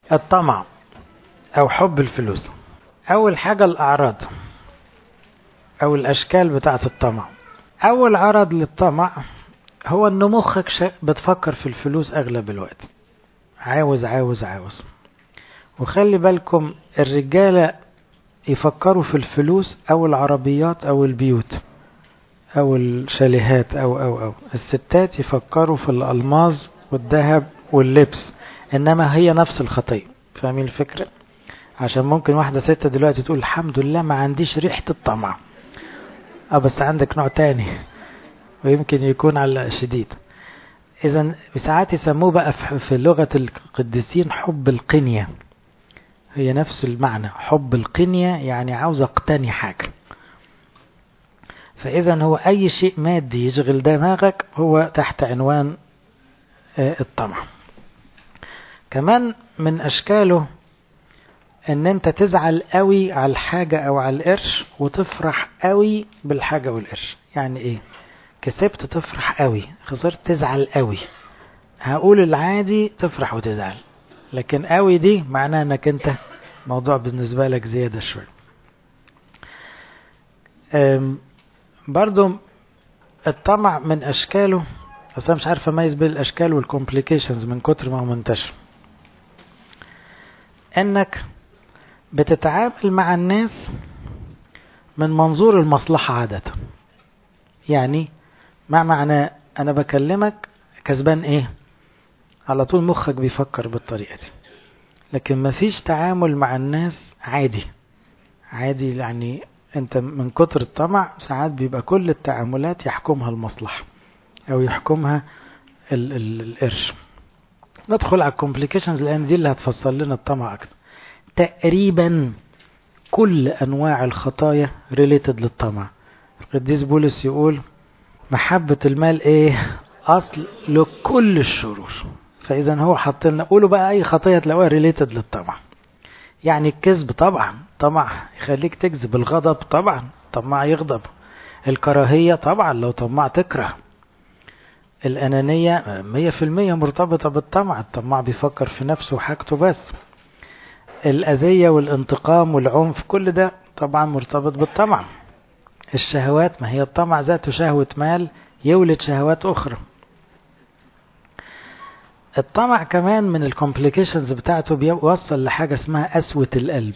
الطمع أو حب الفلوس أول حاجة الأعراض أو الأشكال بتاعة الطمع أول عرض للطمع هو إن مخك بتفكر في الفلوس أغلب الوقت عاوز عاوز عاوز وخلي بالكم الرجالة يفكروا في الفلوس أو العربيات أو البيوت أو الشاليهات أو أو أو الستات يفكروا في الألماظ والذهب واللبس إنما هي نفس الخطية فاهمين الفكرة؟ عشان ممكن واحدة ست دلوقتي تقول الحمد لله ما عنديش ريحة الطمع اه بس عندك نوع تاني ويمكن يكون على شديد اذا ساعات يسموه بقى في لغة القديسين حب القنية هي نفس المعنى حب القنية يعني عاوز اقتني حاجة فاذا هو اي شيء مادي يشغل دماغك هو تحت عنوان الطمع كمان من اشكاله ان انت تزعل قوي على الحاجة او على القرش وتفرح قوي بالحاجة والقرش يعني ايه كسبت تفرح قوي خسرت تزعل قوي هقول العادي تفرح وتزعل لكن قوي دي معناها انك انت موضوع بالنسبة لك زيادة شوية برضو الطمع من اشكاله بس انا مش عارف اميز بين الاشكال والكومبليكيشنز من كتر ما هو منتشر انك بتتعامل مع الناس من منظور المصلحة عادة يعني ما معنى أنا بكلمك كسبان إيه على طول مخك بيفكر بالطريقة دي لكن ما فيش تعامل مع الناس عادي عادي يعني انت من كتر الطمع ساعات بيبقى كل التعاملات يحكمها المصلحة او يحكمها ال ال القرش ندخل على الكومبليكيشنز لان دي اللي هتفسر لنا الطمع اكتر تقريبا كل انواع الخطايا ريليتد للطمع القديس بولس يقول محبة المال ايه اصل لكل الشرور فاذا هو حط لنا قولوا بقى اي خطية تلاقوها ريليتد للطمع يعني الكذب طبعا طمع يخليك تكذب الغضب طبعا طماع يغضب الكراهية طبعا لو طماع تكره الأنانية مية في المية مرتبطة بالطمع الطماع بيفكر في نفسه وحاجته بس الأذية والانتقام والعنف كل ده طبعا مرتبط بالطمع الشهوات ما هي الطمع ذاته شهوة مال يولد شهوات أخرى الطمع كمان من الكومبليكيشنز بتاعته بيوصل لحاجة اسمها قسوة القلب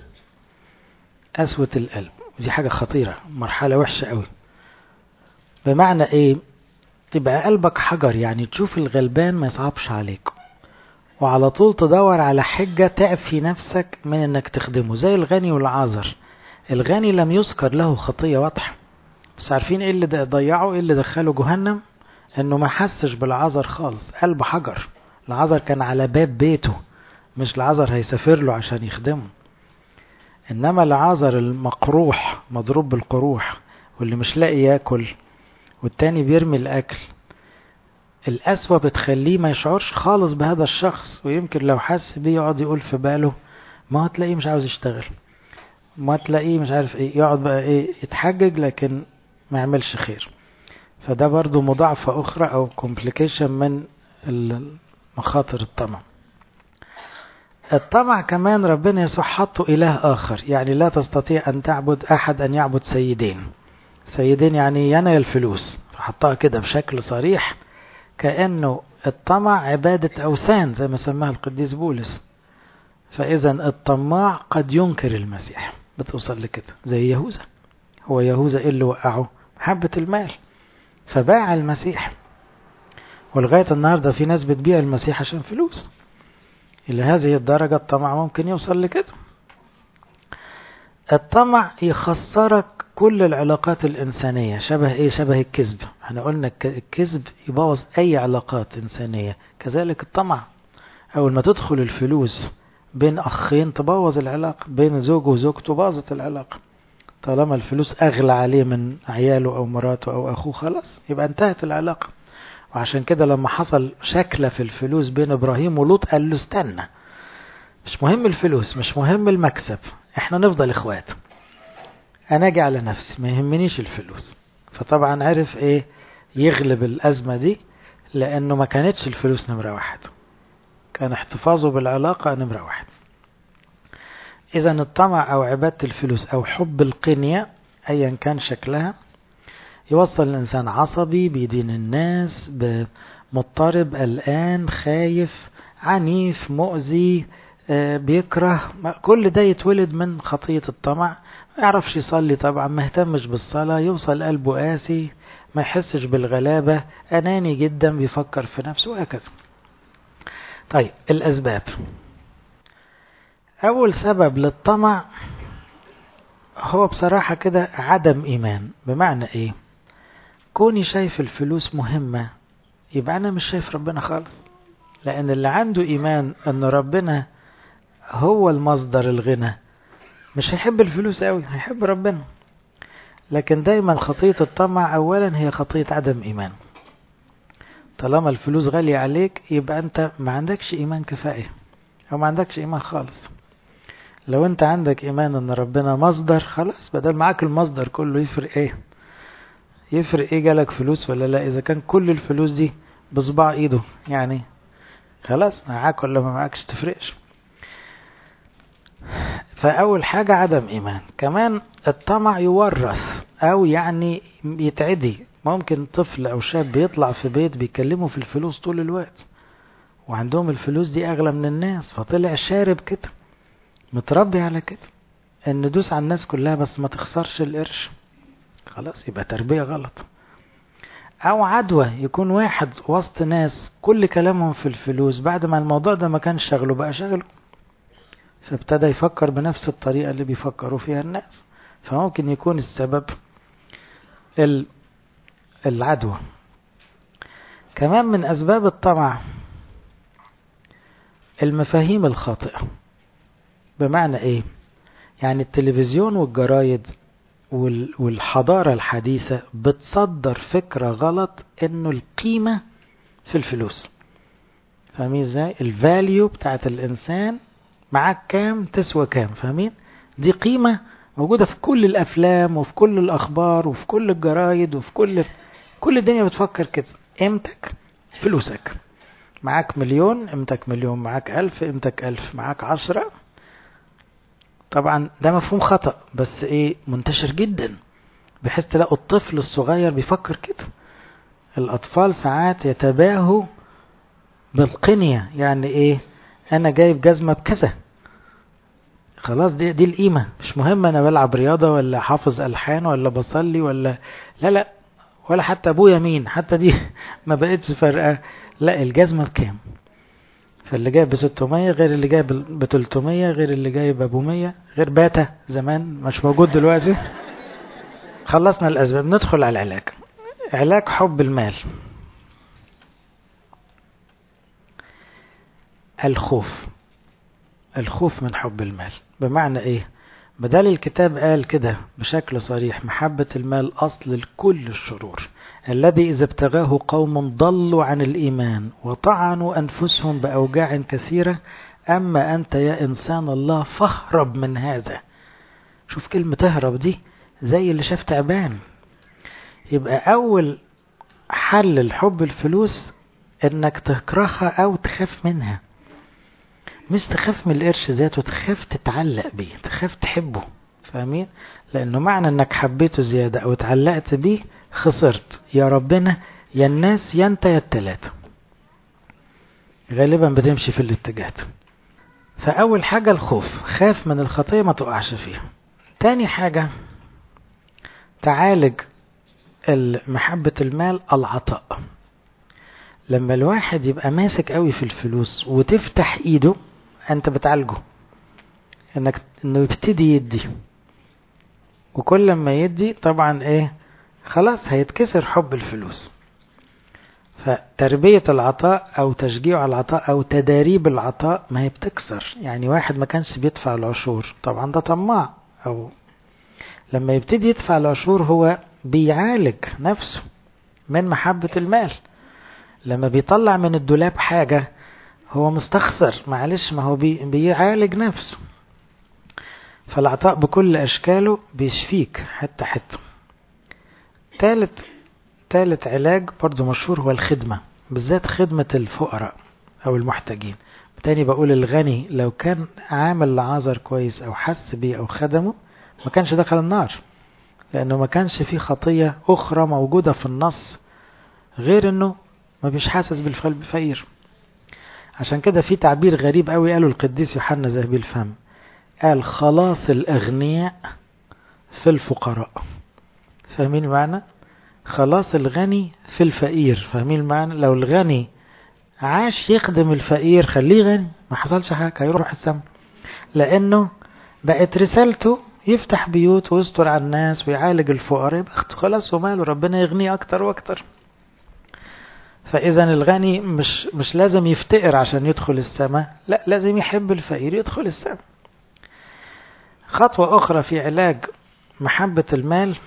قسوة القلب دي حاجة خطيرة مرحلة وحشة قوي بمعنى ايه تبقى قلبك حجر يعني تشوف الغلبان ما يصعبش عليك وعلى طول تدور على حجة تعفي نفسك من انك تخدمه زي الغني والعازر الغني لم يذكر له خطية واضحة بس عارفين ايه اللي ضيعه ايه اللي دخله جهنم انه ما حسش بالعذر خالص قلب حجر العذر كان على باب بيته مش العذر هيسافر له عشان يخدمه انما العذر المقروح مضروب بالقروح واللي مش لاقي ياكل والتاني بيرمي الاكل القسوة بتخليه ما يشعرش خالص بهذا الشخص ويمكن لو حس بيه يقعد يقول في باله ما هتلاقيه مش عاوز يشتغل ما تلاقيه مش عارف ايه يقعد بقى ايه يتحجج لكن ما يعملش خير فده برضو مضاعفة أخرى أو كومبليكيشن من مخاطر الطمع الطمع كمان ربنا يسوع حطه إله آخر يعني لا تستطيع أن تعبد أحد أن يعبد سيدين سيدين يعني ينال الفلوس فحطها كده بشكل صريح كأنه الطمع عبادة أوثان زي ما سماها القديس بولس فإذا الطماع قد ينكر المسيح بتوصل لكده زي يهوذا هو يهوذا إيه اللي وقعه محبة المال فباع المسيح ولغاية النهاردة في ناس بتبيع المسيح عشان فلوس إلى هذه الدرجة الطمع ممكن يوصل لكده الطمع يخسرك كل العلاقات الإنسانية شبه إيه شبه الكذب احنا قلنا الكذب يبوظ أي علاقات إنسانية كذلك الطمع أول ما تدخل الفلوس بين أخين تبوظ العلاقة بين زوج وزوجته باظت العلاقة طالما الفلوس أغلى عليه من عياله أو مراته أو أخوه خلاص يبقى انتهت العلاقة وعشان كده لما حصل شكلة في الفلوس بين إبراهيم ولوط قال له استنى مش مهم الفلوس مش مهم المكسب احنا نفضل اخوات انا اجي على نفسي ما يهمنيش الفلوس فطبعا عرف ايه يغلب الازمة دي لانه ما كانتش الفلوس نمرة واحد كان احتفاظه بالعلاقة نمرة واحد إذا الطمع أو عبادة الفلوس أو حب القنية أيا كان شكلها يوصل الإنسان عصبي بيدين الناس مضطرب قلقان خايف عنيف مؤذي بيكره كل ده يتولد من خطية الطمع ما يعرفش يصلي طبعا ما يهتمش بالصلاة يوصل قلبه قاسي ما يحسش بالغلابة أناني جدا بيفكر في نفسه وهكذا طيب الأسباب أول سبب للطمع هو بصراحة كده عدم إيمان بمعنى إيه كوني شايف الفلوس مهمة يبقى أنا مش شايف ربنا خالص لأن اللي عنده إيمان أن ربنا هو المصدر الغنى مش هيحب الفلوس قوي هيحب ربنا لكن دايما خطية الطمع أولا هي خطية عدم إيمان طالما الفلوس غالية عليك يبقى أنت ما عندكش إيمان كفاية أو ما عندكش إيمان خالص لو أنت عندك إيمان أن ربنا مصدر خلاص بدل معاك المصدر كله يفرق إيه يفرق إيه جالك فلوس ولا لا إذا كان كل الفلوس دي بصباع إيده يعني خلاص معاك ولا ما معاكش تفرقش فأول حاجة عدم إيمان كمان الطمع يورث أو يعني يتعدي ممكن طفل أو شاب بيطلع في بيت بيكلموا في الفلوس طول الوقت وعندهم الفلوس دي أغلى من الناس فطلع شارب كده متربي على كده إن دوس على الناس كلها بس ما تخسرش القرش خلاص يبقى تربية غلط أو عدوى يكون واحد وسط ناس كل كلامهم في الفلوس بعد ما الموضوع ده ما كان شغله بقى شغله فابتدى يفكر بنفس الطريقة اللي بيفكروا فيها الناس فممكن يكون السبب العدوى كمان من أسباب الطمع المفاهيم الخاطئة بمعنى إيه؟ يعني التلفزيون والجرايد والحضارة الحديثة بتصدر فكرة غلط إنه القيمة في الفلوس فاهمين ازاي؟ الفاليو بتاعت الإنسان معاك كام تسوى كام فاهمين؟ دي قيمة موجودة في كل الأفلام وفي كل الأخبار وفي كل الجرايد وفي كل كل الدنيا بتفكر كده قيمتك فلوسك معاك مليون قيمتك مليون معاك ألف قيمتك ألف معاك عشرة طبعا ده مفهوم خطأ بس ايه منتشر جدا بحيث تلاقوا الطفل الصغير بيفكر كده الأطفال ساعات يتباهوا بالقنية يعني ايه أنا جايب جزمة بكذا خلاص دي, دي القيمة مش مهم أنا بلعب رياضة ولا حافظ ألحان ولا بصلي ولا لا لا ولا حتى أبويا مين حتى دي ما بقتش فارقة لا الجزمة بكام فاللي جايب ب 600 غير اللي جايب ب 300 غير اللي جايب ابو 100 غير باتا زمان مش موجود دلوقتي خلصنا الاسباب ندخل على العلاج علاج حب المال الخوف الخوف من حب المال بمعنى ايه بدل الكتاب قال كده بشكل صريح محبة المال أصل لكل الشرور الذي إذا ابتغاه قوم ضلوا عن الإيمان وطعنوا أنفسهم بأوجاع كثيرة أما أنت يا إنسان الله فاهرب من هذا شوف كلمة تهرب دي زي اللي شاف تعبان يبقى أول حل الحب الفلوس إنك تكرهها أو تخاف منها مش تخاف من القرش ذاته تخاف تتعلق بيه تخاف تحبه فاهمين لانه معنى انك حبيته زيادة او اتعلقت بيه خسرت يا ربنا يا الناس يا انت يا التلاتة غالبا بتمشي في الاتجاهات فاول حاجة الخوف خاف من الخطية ما تقعش فيها تاني حاجة تعالج محبة المال العطاء لما الواحد يبقى ماسك قوي في الفلوس وتفتح ايده انت بتعالجه انك انه يبتدي يدي وكل ما يدي طبعا ايه خلاص هيتكسر حب الفلوس فتربية العطاء او تشجيع على العطاء او تداريب العطاء ما هي بتكسر يعني واحد ما كانش بيدفع العشور طبعا ده طماع او لما يبتدي يدفع العشور هو بيعالج نفسه من محبة المال لما بيطلع من الدولاب حاجة هو مستخسر معلش ما هو بي بيعالج نفسه فالعطاء بكل أشكاله بيشفيك حتى حتى تالت تالت علاج برضو مشهور هو الخدمة بالذات خدمة الفقراء أو المحتاجين تاني بقول الغني لو كان عامل لعازر كويس أو حس بيه أو خدمه ما كانش دخل النار لأنه ما كانش في خطية أخرى موجودة في النص غير أنه ما بيش حاسس بالفقير عشان كده في تعبير غريب قوي قاله القديس يوحنا ذهبي الفم قال خلاص الأغنياء في الفقراء فاهمين المعنى خلاص الغني في الفقير فاهمين المعنى لو الغني عاش يخدم الفقير خليه غني ما حصلش حاجة هيروح السما لأنه بقت رسالته يفتح بيوت ويستر على الناس ويعالج الفقراء يبقى خلاص وماله ربنا يغنيه أكتر وأكتر فإذا الغني مش مش لازم يفتقر عشان يدخل السماء لا لازم يحب الفقير يدخل السماء خطوة أخرى في علاج محبة المال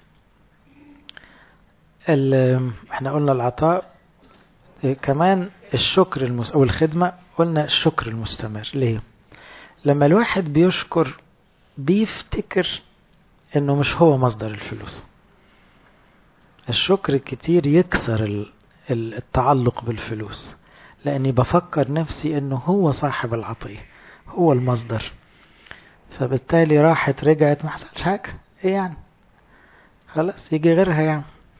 احنا قلنا العطاء كمان الشكر المس... أو الخدمة قلنا الشكر المستمر ليه لما الواحد بيشكر بيفتكر انه مش هو مصدر الفلوس الشكر كتير يكسر التعلق بالفلوس لاني بفكر نفسي انه هو صاحب العطية هو المصدر فبالتالي راحت رجعت ما حصلش حاجة ايه يعني خلاص يجي غيرها يعني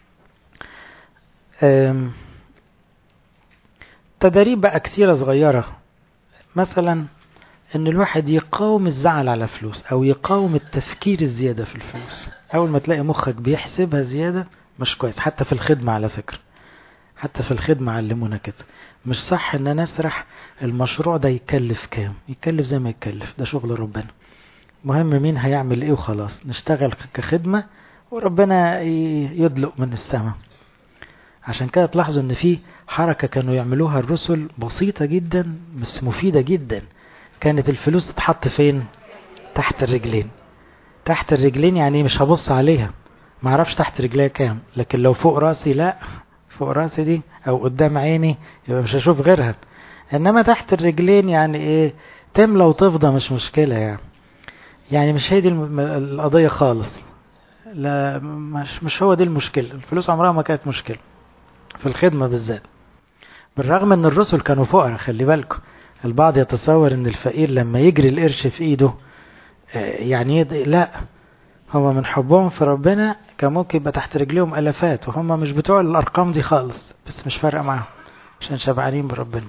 تدريب بقى كتيرة صغيرة مثلا ان الواحد يقاوم الزعل على فلوس او يقاوم التفكير الزيادة في الفلوس اول ما تلاقي مخك بيحسبها زيادة مش كويس حتى في الخدمة على فكرة حتى في الخدمة علمونا كده مش صح ان انا اسرح المشروع ده يكلف كام يكلف زي ما يكلف ده شغل ربنا مهم مين هيعمل ايه وخلاص نشتغل كخدمة وربنا يدلق من السماء عشان كده تلاحظوا ان في حركة كانوا يعملوها الرسل بسيطة جدا بس مفيدة جدا كانت الفلوس تتحط فين تحت الرجلين تحت الرجلين يعني مش هبص عليها ما اعرفش تحت رجليها كام لكن لو فوق راسي لا فوق راسي دي او قدام عيني يبقى مش هشوف غيرها انما تحت الرجلين يعني ايه تملى وتفضى مش مشكلة يعني يعني مش هي دي القضية خالص لا مش مش هو دي المشكلة الفلوس عمرها ما كانت مشكلة في الخدمة بالذات بالرغم ان الرسل كانوا فقراء خلي بالكم البعض يتصور ان الفقير لما يجري القرش في ايده يعني لا هو من حبهم في ربنا كان ممكن يبقى تحت رجليهم الافات وهم مش بتوع الارقام دي خالص بس مش فارقه معاهم عشان شبعانين بربنا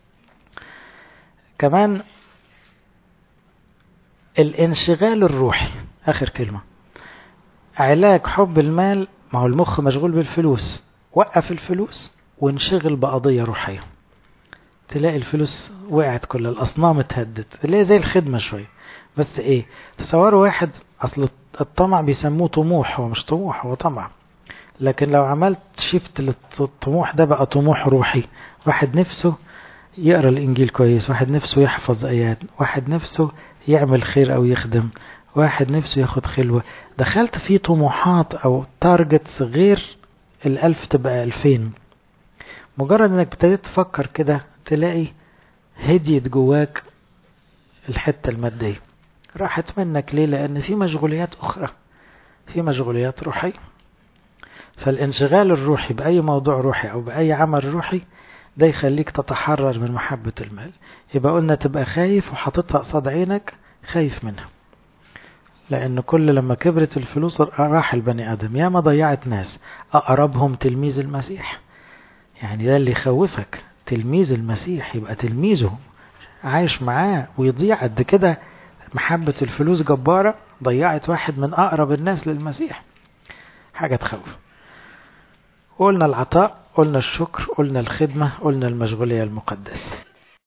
كمان الانشغال الروحي اخر كلمه علاج حب المال ما هو المخ مشغول بالفلوس وقف الفلوس وانشغل بقضيه روحيه تلاقي الفلوس وقعت كل الأصنام اتهدت اللي هي زي الخدمة شوية بس ايه تصوروا واحد أصل الطمع بيسموه طموح هو مش طموح هو طمع لكن لو عملت شيفت للطموح ده بقى طموح روحي واحد نفسه يقرأ الإنجيل كويس واحد نفسه يحفظ آيات واحد نفسه يعمل خير أو يخدم واحد نفسه ياخد خلوة دخلت في طموحات أو تارجتس غير الألف تبقى ألفين مجرد انك ابتديت تفكر كده تلاقي هديت جواك الحتة المادية راحت منك ليه لأن في مشغوليات أخرى في مشغوليات روحية فالانشغال الروحي بأي موضوع روحي أو بأي عمل روحي ده يخليك تتحرر من محبة المال يبقى قلنا تبقى خايف وحاططها قصاد عينك خايف منها لأن كل لما كبرت الفلوس راح البني آدم يا ما ضيعت ناس أقربهم تلميذ المسيح يعني ده اللي يخوفك تلميذ المسيح يبقى تلميذه عايش معاه ويضيع قد كده محبة الفلوس جبارة ضيعت واحد من أقرب الناس للمسيح حاجة تخوف قلنا العطاء قلنا الشكر قلنا الخدمة قلنا المشغولية المقدسة